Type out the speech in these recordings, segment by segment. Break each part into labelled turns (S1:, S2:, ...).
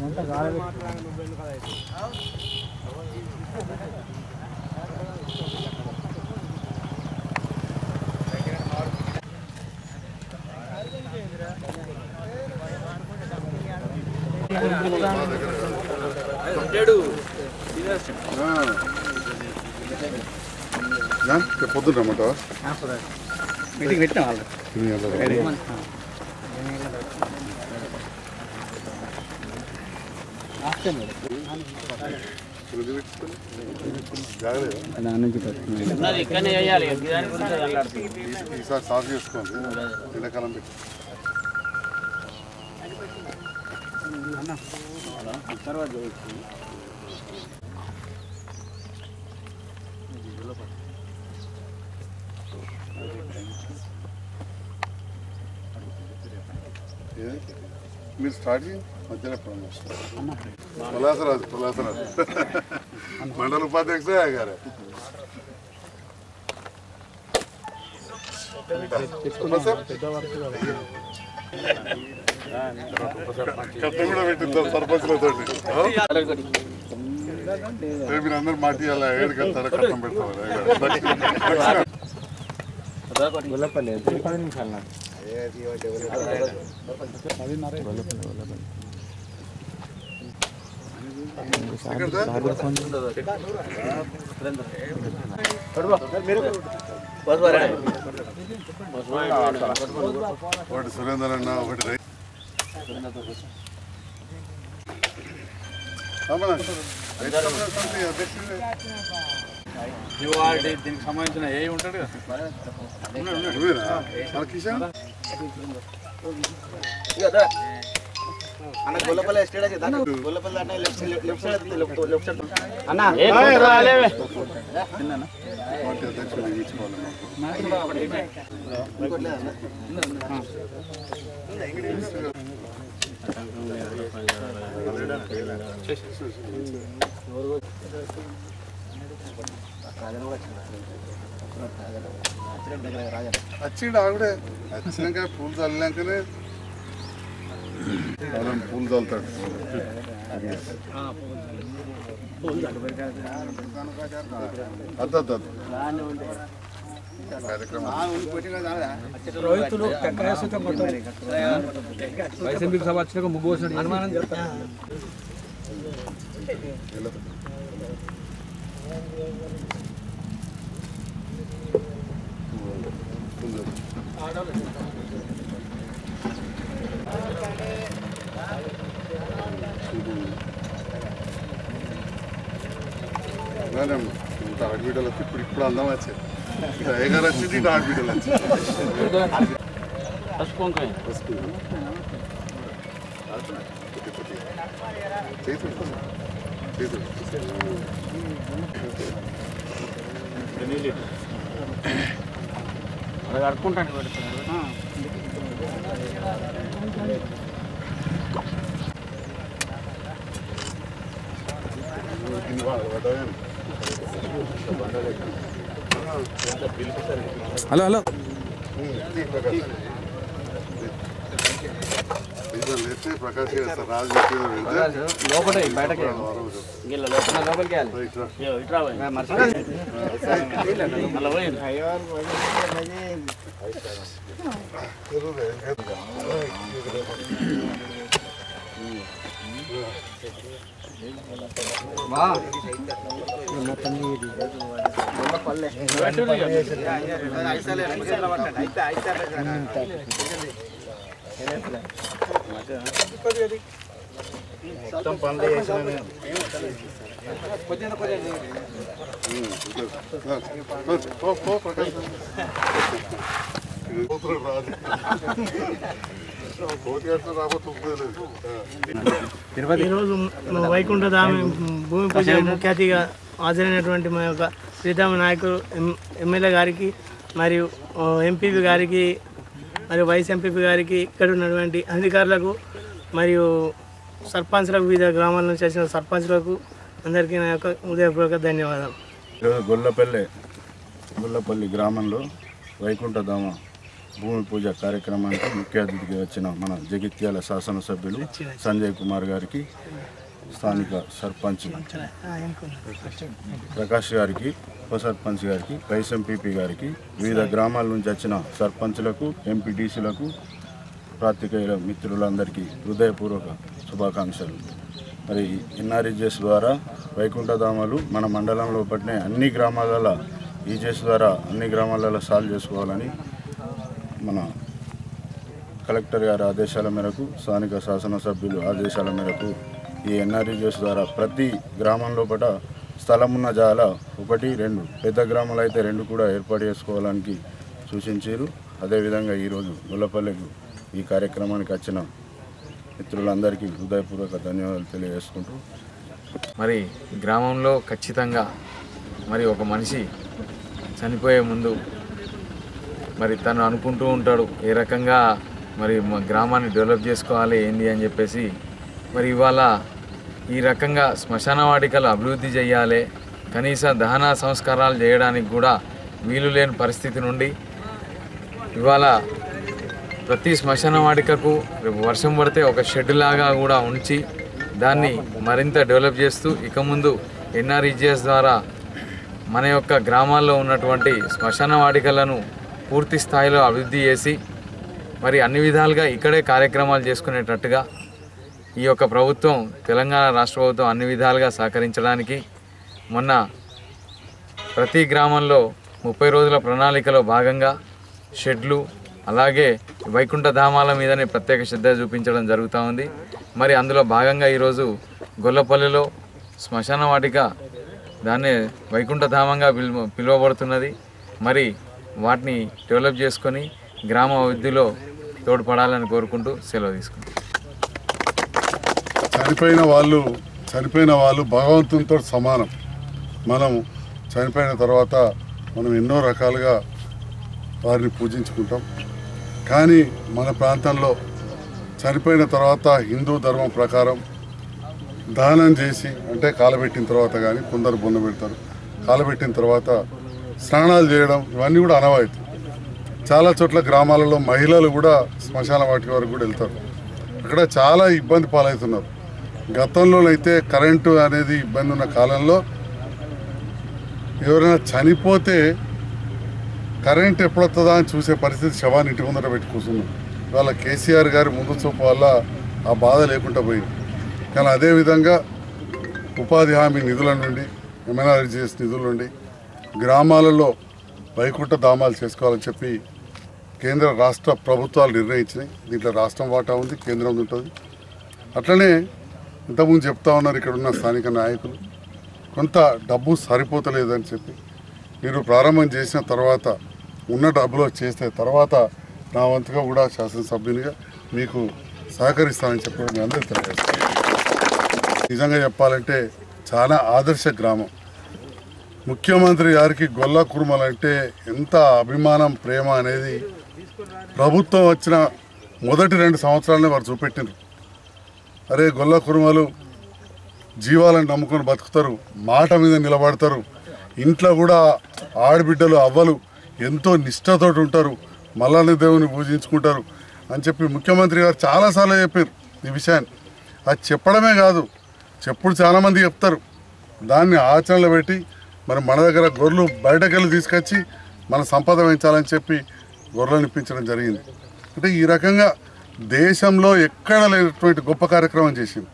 S1: పొద్దున్న రమ్మంటావా
S2: మీటింగ్ పెట్టిన వాళ్ళు దాని నుంచి
S1: ఈసారి సాగు చేసుకోండి ఎండాకాలం పెట్టి ఏది? మీరు స్టార్ట్ చేయండి మధ్యలో పులాసరాజు పులాసరాజు మండల ఉపాధ్యక్షుడే గారు కట్ట కూడా పెట్టింది సర్పంచ్లతో మీరు అందరు మాటి అలా ఏడు కట్టారా కట్టం పెడతారు
S2: గొల్లపల్లి పది నిమిషాలు నాకు
S1: ఒకటి సురేందర్ అన్న ఒకటి రై రమణ, రైతు సంఘం అధ్యక్షుడే.
S2: దీనికి సంబంధించిన ఏ ఉంటాడు
S1: నువ్వేనా? మన కిషన్
S3: అన్న గొల్లపల్లి ఎస్టేట్ అయితే దాకా గొల్లపల్లి అన్న లెఫ్ట్ సైడ్ లెఫ్ట్ సైడ్ అయితే లెఫ్ట్ లెఫ్ట్ సైడ్
S1: పార్టీ అధ్యక్షుడు ఇచ్చుకోవాలి మాకు. వచ్చిండు ఆవిడే వచ్చినాక పూలు చల్లినాకనే మనం పూలు చల్లుతాడు అద్దు అద్దు అద్దు కార్యక్రమం
S2: రైతులు వైసీపీకి సభ వచ్చినాక ముగ్గు వచ్చినట్టు అనుమానం
S1: వెళ్ళు. పూలు చల్లు. అలానే అమ్మ. ఇంత ఆడబిడ్డలు వచ్చి ఇప్పుడు ఇప్పుడు అందం వచ్చాయి ఇటు అయ్యగారు వచ్చింది ఇటు ఆడబిడ్డలు వచ్చాయి పసుపు. కొద్ది కొద్ది. చేయి పెట్టు. చేయి పెట్టు.
S2: కడుక్కుంటాను
S1: దీన్ని వా- వడ్డాయని.
S2: హలో హలో
S1: ఇది ప్రకాష్. ఇది లేస్తే ప్రకాష్ చేస్తారు రాజు చెప్పేది వెళ్తే
S2: లోపల బయటకి
S1: వారం రోజులు.
S2: లోపలికి వెళ్ళాలి
S1: రైట్ రా. తిరుగుదే. పో, పో, ప్రకాష్. ఇది పోతున్నాడు రాజు. కోటి కట్టిన రాబోతు ఉపయోగలేదు.
S4: ఈరోజు మా వైకుంఠ ధామ భూమి పూజ ముఖ్య అతిథిగా హాజరైనటువంటి మా యొక్క శ్రీరామ నాయకులు ఎం- ఎమ్మెల్యే గారికి మరియు ఎంపీపీ గారికి మరియు వైస్ ఎంపీపీ గారికి ఇక్కడ ఉన్నటువంటి అధికారులకు మరియు సర్పంచ్లకు వివిధ గ్రామాల నుంచి వచ్చిన సర్పంచ్లకు అందరికీ నా యొక్క హృదయపూర్వక ధన్యవాదాలు
S5: ఈరోజు గొల్లపల్లె గొల్లపల్లి గ్రామంలో వైకుంఠధామ భూమి పూజ కార్యక్రమానికి ముఖ్య అతిథిగా వచ్చిన మన జగిత్యాల శాసనసభ్యులు సంజయ్ కుమార్ గారికి స్థానిక సర్పంచ్ ప్రకాష్ గారికి ఉప సర్పంచ్ గారికి వైస్ ఎంపీపీ గారికి వివిధ గ్రామాల నుంచి వచ్చిన సర్పంచ్లకు ఎంపీటీసీలకు పాత్రికేయుల మిత్రులందరికీ హృదయపూర్వక శుభాకాంక్షలు మరి ఎన్ఆర్ఈజెస్ ద్వారా వైకుంఠధామాలు మన మండలంలో పట్టిన అన్ని గ్రామాలలో ఈజెస్ ద్వారా అన్ని గ్రామాలలో సాల్వ్ చేసుకోవాలని మన కలెక్టర్ గారి ఆదేశాల మేరకు స్థానిక శాసనసభ్యులు ఆదేశాల మేరకు ఈ ఎన్ఆర్ఈజెస్ ద్వారా ప్రతి గ్రామంలో పట స్థలం ఉన్న జాల ఒకటి రెండు పెద్ద గ్రామాలు అయితే రెండు కూడా ఏర్పాటు చేసుకోవడానికి సూచించారు అదేవిధంగా ఈరోజు గొల్లపల్లెకు ఈ కార్యక్రమానికి వచ్చిన మిత్రులందరికీ హృదయపూర్వక ధన్యవాదాలు తెలియజేసుకుంటూ
S6: మరి గ్రామంలో ఖచ్చితంగా మరి ఒక మనిషి చనిపోయే ముందు మరి తను అనుకుంటూ ఉంటాడు ఏ రకంగా మరి మా గ్రామాన్ని డెవలప్ చేసుకోవాలి ఏంది అని చెప్పేసి మరి ఇవాళ ఈ రకంగా శ్మశాన వాటికలు అభివృద్ధి చేయాలి కనీస దహన సంస్కారాలు చేయడానికి కూడా వీలు లేని పరిస్థితి నుండి ఇవాళ ప్రతి శ్మశాన వాటికకు రేపు వర్షం పడితే ఒక షెడ్ లాగా కూడా ఉంచి దాన్ని మరింత డెవలప్ చేస్తూ ఇక ముందు ఎన్ఆర్ఈజిఎస్ ద్వారా మన యొక్క గ్రామాల్లో ఉన్నటువంటి శ్మశాన వాటికలను పూర్తి స్థాయిలో అభివృద్ధి చేసి మరి అన్ని విధాలుగా ఇక్కడే కార్యక్రమాలు చేసుకునేటట్టుగా ఈ యొక్క ప్రభుత్వం తెలంగాణ రాష్ట్ర ప్రభుత్వం అన్ని విధాలుగా సహకరించడానికి మొన్న ప్రతి గ్రామంలో ముప్పై రోజుల ప్రణాళికలో భాగంగా షెడ్లు అలాగే వైకుంఠ ధామాల మీదనే ప్రత్యేక శ్రద్ధ చూపించడం జరుగుతూ ఉంది మరి అందులో భాగంగా ఈరోజు గొల్లపల్లిలో శ్మశాన వాటిక దాన్నే వైకుంఠ ధామంగా పిలువ పిలువబడుతున్నది మరి వాటిని డెవలప్ చేసుకొని గ్రామ అభివృద్ధిలో తోడ్పడాలని కోరుకుంటూ సెలవు తీసుకుంటాం
S1: చనిపోయిన వాళ్ళు చనిపోయిన వాళ్ళు భగవంతునితో సమానం మనం చనిపోయిన తర్వాత మనం ఎన్నో రకాలుగా వారిని పూజించుకుంటాం కానీ మన ప్రాంతంలో చనిపోయిన తర్వాత హిందూ ధర్మం ప్రకారం దానం చేసి అంటే కాలబెట్టిన తర్వాత కానీ కొందరు బొంద పెడతారు కాలబెట్టిన తర్వాత స్నానాలు చేయడం ఇవన్నీ కూడా అనవాయితీ చాలా చోట్ల గ్రామాలలో మహిళలు కూడా శ్మశాన వాటిక వరకు కూడా వెళ్తారు అక్కడ చాలా ఇబ్బంది పాలవుతున్నారు గతంలోనైతే కరెంటు అనేది ఇబ్బంది ఉన్న కాలంలో ఎవరైనా చనిపోతే కరెంట్ ఎప్పుడొస్తుందా అని చూసే పరిస్థితి శవాన్ని ఇంటి ముందర పెట్టి కూర్చున్నాం ఇవాళ కేసీఆర్ గారి ముందు చూపు వల్ల ఆ బాధ లేకుండా పోయింది కానీ అదేవిధంగా ఉపాధి హామీ నిధుల నుండి ఎంఎన్ఆర్జీఎస్ నిధుల నుండి గ్రామాలలో వైకుంఠ ధామాలు చేసుకోవాలని చెప్పి కేంద్ర రాష్ట్ర ప్రభుత్వాలు నిర్ణయించినాయి దీంట్లో రాష్ట్రం వాటా ఉంది కేంద్రం ఉంటుంది అట్లనే ఇంతకుముందు చెప్తా ఉన్నారు ఇక్కడ ఉన్న స్థానిక నాయకులు కొంత డబ్బు సరిపోతలేదని చెప్పి మీరు ప్రారంభం చేసిన తర్వాత ఉన్న డబ్బులో చేస్తే తర్వాత నా వంతుగా కూడా శాసనసభ్యునిగా మీకు సహకరిస్తానని చెప్పి మీ అందరికీ తెలియజేస్తాను నిజంగా చెప్పాలంటే చాలా ఆదర్శ గ్రామం ముఖ్యమంత్రి గారికి గొల్ల కుర్మలంటే ఎంత అభిమానం ప్రేమ అనేది ప్రభుత్వం వచ్చిన మొదటి రెండు సంవత్సరాలనే వారు చూపెట్టినారు అరే గొల్ల కుర్మలు జీవాలను నమ్ముకొని బతుకుతారు మాట మీద నిలబడతారు ఇంట్లో కూడా ఆడబిడ్డలు అవ్వలు ఎంతో నిష్ఠతోటి ఉంటారు మల్లన్న దేవుని పూజించుకుంటారు అని చెప్పి ముఖ్యమంత్రి గారు చాలాసార్లు చెప్పారు ఈ విషయాన్ని అది చెప్పడమే కాదు చెప్పుడు చాలామంది చెప్తారు దాన్ని ఆచరణలో పెట్టి మరి మన దగ్గర గొర్రెలు బయటకెళ్ళి తీసుకొచ్చి మన సంపద పెంచాలని చెప్పి గొర్రెలను ఇప్పించడం జరిగింది అంటే ఈ రకంగా దేశంలో ఎక్కడ లేనటువంటి గొప్ప కార్యక్రమం చేసింది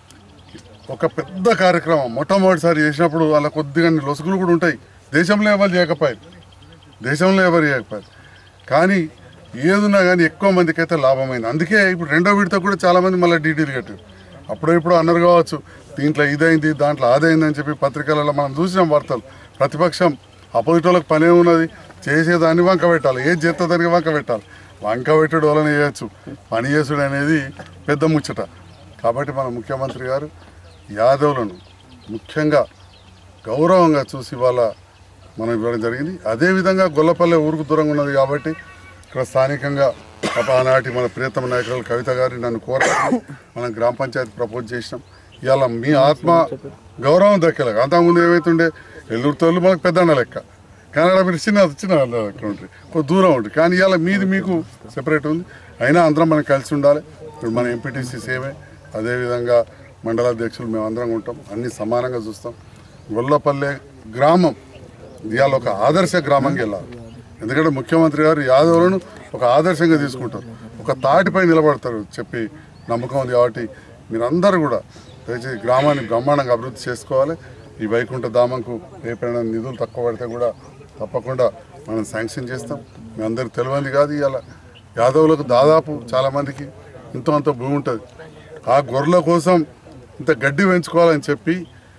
S1: ఒక పెద్ద కార్యక్రమం మొట్టమొదటిసారి చేసినప్పుడు వాళ్ళ కొద్దిగా లొసుగులు కూడా ఉంటాయి దేశంలో ఎవరు చేయకపోయారు దేశంలో ఎవరు చేయకపోయారు కానీ ఏదున్నా కానీ ఎక్కువ మందికి అయితే లాభమైంది అందుకే ఇప్పుడు రెండో విడత కూడా చాలామంది మళ్ళీ డీటెయిల్ కట్టారు అప్పుడు ఇప్పుడు అన్నారు కావచ్చు దీంట్లో ఇదైంది దాంట్లో అదైంది అని చెప్పి పత్రికలలో మనం చూసినాం వార్తలు ప్రతిపక్షం అపోజిట్ వాళ్ళకి పనే ఉన్నది చేసేదాన్ని వంక పెట్టాలి ఏది చేస్తే దానికి వంక పెట్టాలి వంక పెట్టడు వాళ్ళని చేయొచ్చు పని చేసుడు అనేది పెద్ద ముచ్చట కాబట్టి మన ముఖ్యమంత్రి గారు యాదవులను ముఖ్యంగా గౌరవంగా చూసి వాళ్ళ మనం ఇవ్వడం జరిగింది అదేవిధంగా గొల్లపల్లె ఊరుకు దూరంగా ఉన్నది కాబట్టి ఇక్కడ స్థానికంగా పాప ఆనాటి మన ప్రియతమ నాయకురాలు కవిత గారిని నన్ను కోరారు మనం గ్రామ పంచాయతీ ప్రపోజ్ చేసినాం ఇవాళ మీ ఆత్మ గౌరవం దక్కేలాగా అంతకుముందు ఏమైతుండే ఎల్లూరు తోళ్ళు మనకు పెద్దన్న లెక్క కెనడా మీరు చిన్న చిన్న కౌంట్రీ కొంచెం దూరం ఉంటుంది కానీ ఇవాళ మీది మీకు సెపరేట్ ఉంది అయినా అందరం మనం కలిసి ఉండాలి ఇప్పుడు మన ఎంపీటీసీ సేమే అదేవిధంగా మండలాధ్యక్షులు మేము అందరం ఉంటాం అన్ని సమానంగా చూస్తాం గొల్లపల్లె గ్రామం ఇవాళ ఒక ఆదర్శ గ్రామంగా వెళ్ళాలి ఎందుకంటే ముఖ్యమంత్రి గారు యాదవులను ఒక ఆదర్శంగా తీసుకుంటారు ఒక తాటిపై నిలబడతారు చెప్పి నమ్మకం ఉంది కాబట్టి మీరందరూ కూడా దయచేసి గ్రామాన్ని బ్రహ్మాండంగా అభివృద్ధి చేసుకోవాలి ఈ వైకుంఠ ధామంకు రేపైనా నిధులు తక్కువ పడితే కూడా తప్పకుండా మనం శాంక్షన్ చేస్తాం మీ అందరికి తెలియంది కాదు ఇవాళ యాదవులకు దాదాపు చాలామందికి ఇంతో అంత భూమి ఉంటుంది ఆ గొర్రెల కోసం ఇంత గడ్డి పెంచుకోవాలని చెప్పి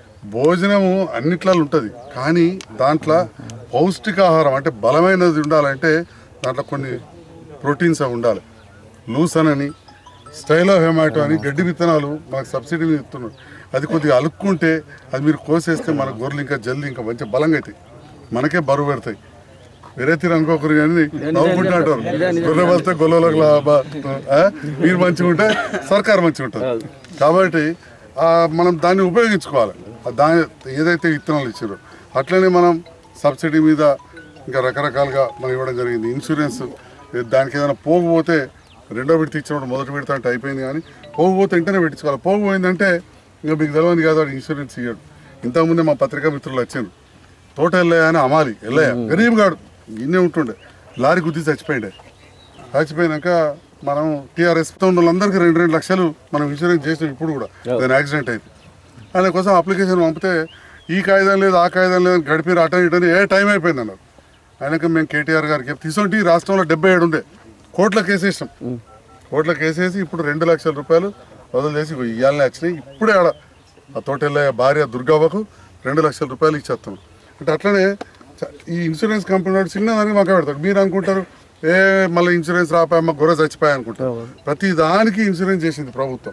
S1: భోజనము అన్నిట్లలో ఉంటుంది కానీ దాంట్లో పౌష్టికాహారం అంటే బలమైనది ఉండాలంటే దాంట్లో కొన్ని ప్రోటీన్స్ అవి ఉండాలి లూసన్ అని స్టైలో హెమాటో అని గడ్డి విత్తనాలు మనకు సబ్సిడీ మీద ఇస్తున్నారు అది కొద్దిగా అలుక్కుంటే అది మీరు కోసేస్తే మన గొర్రెలు ఇంకా జల్దీ ఇంకా మంచి బలంగా అవుతాయి మనకే బరువు పెడతాయి వేరే తీరు అనుకోకరు కానీ నవ్వుకుంటున్నారు గొర్రె వెళ్తే గొల్లలకు లాభ ఆ? మీరు మంచిగా ఉంటే సర్కారు మంచిగా ఉంటుంది కాబట్టి ఆ, మనం దాన్ని ఉపయోగించుకోవాలి ఆ దాని ఏదైతే విత్తనాలు ఇచ్చారో అట్లనే మనం సబ్సిడీ మీద ఇంకా రకరకాలుగా మనం ఇవ్వడం జరిగింది ఇన్సూరెన్స్ దానికి ఏదైనా పోకపోతే రెండో విడత ఇచ్చినప్పుడు మొదటి విడత అంటే అయిపోయింది కానీ పోకపోతే వెంటనే పెట్టించుకోవాలి పోకపోయిందంటే ఇంకా మీకు తెలియదు కాదు వాడు ఇన్సూరెన్స్ ఇవ్వడు ఇంతకుముందే మా పత్రికా మిత్రులు వచ్చారు తోట ఎల్లయ్య అని అమాలి ఎల్లయ్య గరీబ్ గాడు ఇన్నే ఉంటుండే లారీ గుద్ది చచ్చిపోయిండే చచ్చిపోయినాక మనం టీఆర్ఎస్ ఉన్న వాళ్ళందరికీ రెండు రెండు లక్షలు మనం ఇన్సూరెన్స్ చేసినాం ఇప్పుడు కూడా దాని యాక్సిడెంట్ అయితే ఆయన కోసం అప్లికేషన్ పంపితే ఈ కాగితం లేదు ఆ కాగితం లేదు అని గడిపి అటని ఇటని ఏ టైం అయిపోయింది అన్నారు ఆయనకి మేము కేటీఆర్ గారికి చెప్తే తీసుకుంటే రాష్ట్రంలో డెబ్బై ఏడు ఉండే కోట్లకు వేసేసాం కోట్లకు వేసేసి ఇప్పుడు రెండు లక్షల రూపాయలు వదిలి చేసి ఇవ్వాలని వచ్చినాయి ఇప్పుడే ఆడ ఆ తోటెళ్ళ భార్య దుర్గాబాకు రెండు లక్షల రూపాయలు ఇచ్చేస్తున్నాం అంటే అట్లనే చ- ఈ ఇన్సూరెన్స్ కంపెనీ వాడు చిన్న దానికి మాకు పెడతాడు మీరు అనుకుంటారు ఏ మళ్ళీ ఇన్సూరెన్స్ రాపాయ మా గొర్రె చచ్చిపోయా అనుకుంటారు ప్రతి దానికి ఇన్సూరెన్స్ చేసింది ప్రభుత్వం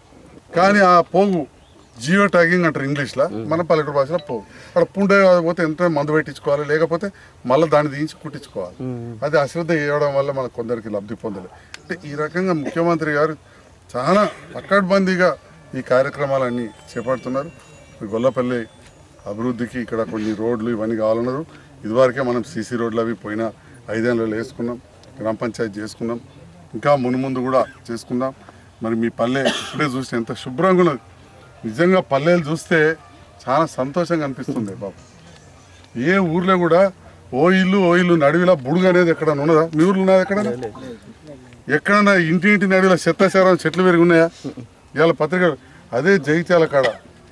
S1: కానీ ఆ పోగు జియో ట్యాగింగ్ అంటారు ఇంగ్లీష్లో మన పల్లెటూరు భాషలో పోగు అక్కడ పుండే పోతే ఎంత మందు పెట్టించుకోవాలి లేకపోతే మళ్ళీ దాన్ని దించి కుట్టించుకోవాలి అది అశ్రద్ధ చేయడం వల్ల మనకు కొందరికి లబ్ధి పొందలేదు అంటే ఈ రకంగా ముఖ్యమంత్రి గారు చాలా పక్కడ్బందీగా ఈ కార్యక్రమాలన్నీ చేపడుతున్నారు ఈ గొల్లపల్లి అభివృద్ధికి ఇక్కడ కొన్ని రోడ్లు ఇవన్నీ కావాలన్నారు ఇదివరకే మనం సీసీ రోడ్లు అవి పోయిన ఐదేళ్ళలో వేసుకున్నాం గ్రామ పంచాయతీ చేసుకున్నాం ఇంకా మునుముందు కూడా చేసుకుందాం మరి మీ పల్లె ఇప్పుడే చూస్తే ఎంత శుభ్రంగా ఉన్నది నిజంగా పల్లెలు చూస్తే చాలా సంతోషంగా అనిపిస్తుంది బాబు ఏ ఊర్లో కూడా ఓ ఇల్లు ఓ ఇల్లు నడివిలా బుడుగు అనేది ఎక్కడ ఉన్నదా మీ ఊర్లో ఉన్నది ఎక్కడ ఎక్కడన్నా ఇంటి ఇంటి నడివిలో చెత్తాచారం చెట్లు పెరిగి ఉన్నాయా ఇవాళ పత్రిక అదే జగిత్యాల కాడ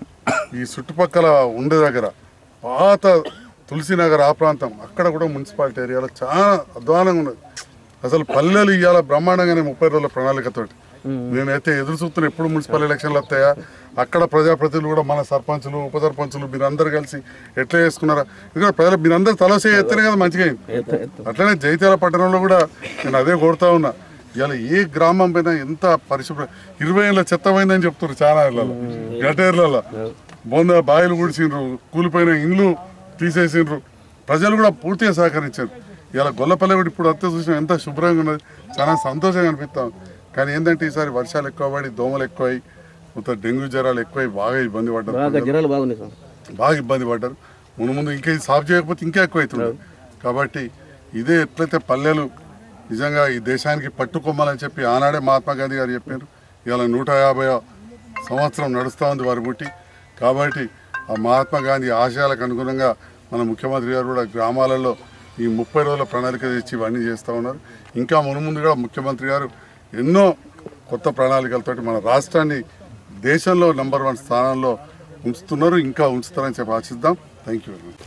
S1: ఈ చుట్టుపక్కల ఉండే దగ్గర పాత తులసినగర్ ఆ ప్రాంతం అక్కడ కూడా మున్సిపాలిటీ ఏరియాలో చాలా అధ్వానంగా ఉన్నది అసలు పల్లెలు ఇవాళ బ్రహ్మాండంగానే ముప్పై రోజుల ప్రణాళికతోటి నేనైతే ఎదురు చూస్తున్నా ఎప్పుడు మున్సిపల్ ఎలక్షన్లు వస్తాయా అక్కడ ప్రజాప్రతినిధులు కూడా మన సర్పంచులు ఉప సర్పంచులు మీరందరూ కలిసి ఎట్లా చేసుకున్నారా ఎందుకంటే ప్రజలు మీరందరూ తలసే ఎత్తనే కదా మంచిగా అయింది అట్లనే జైత్యాల పట్టణంలో కూడా నేను అదే కోరుతా ఉన్నా ఇవాళ ఏ గ్రామం పైన ఎంత పరిశుభ్ర ఇరవై ఏళ్ళ చెత్త పోయిందని చెప్తారు చాలా ఇళ్ళలో గటేర్లలో బొంద బాయిలు కూడిసిండ్రు కూలిపోయిన ఇండ్లు తీసేసిండ్రు ప్రజలు కూడా పూర్తిగా సహకరించారు ఇలా గొల్లపల్లి కూడా ఇప్పుడు అంతా చూసిన ఎంత శుభ్రంగా ఉన్నది చాలా సంతోషంగా అనిపిస్తాం కానీ ఏంటంటే ఈసారి వర్షాలు ఎక్కువ పడి దోమలు ఎక్కువై మొత్తం డెంగ్యూ జ్వరాలు ఎక్కువై బాగా ఇబ్బంది పడ్డారు
S2: జ్వరాలు బాగున్నాయి సార్
S1: బాగా ఇబ్బంది పడ్డారు ముందు ముందు ఇంకా ఇది సాఫ్ చేయకపోతే ఇంకా ఎక్కువ అవుతుంది కాబట్టి ఇదే ఎట్లయితే పల్లెలు నిజంగా ఈ దేశానికి పట్టుకోమాలని చెప్పి ఆనాడే మహాత్మా గాంధీ గారు చెప్పారు ఇవాళ నూట యాభై సంవత్సరం నడుస్తూ ఉంది వారి పుట్టి కాబట్టి ఆ మహాత్మా గాంధీ ఆశయాలకు అనుగుణంగా మన ముఖ్యమంత్రి గారు కూడా గ్రామాలలో ఈ ముప్పై రోజుల ప్రణాళిక తెచ్చి ఇవన్నీ చేస్తూ ఉన్నారు ఇంకా మునుముందు కూడా ముఖ్యమంత్రి గారు ఎన్నో కొత్త ప్రణాళికలతోటి మన రాష్ట్రాన్ని దేశంలో నెంబర్ వన్ స్థానంలో ఉంచుతున్నారు ఇంకా ఉంచుతారని చెప్పి ఆశిద్దాం థ్యాంక్ యూ వెరీ మచ్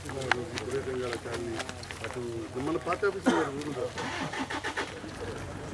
S1: మన పార్టీ ఆఫీస్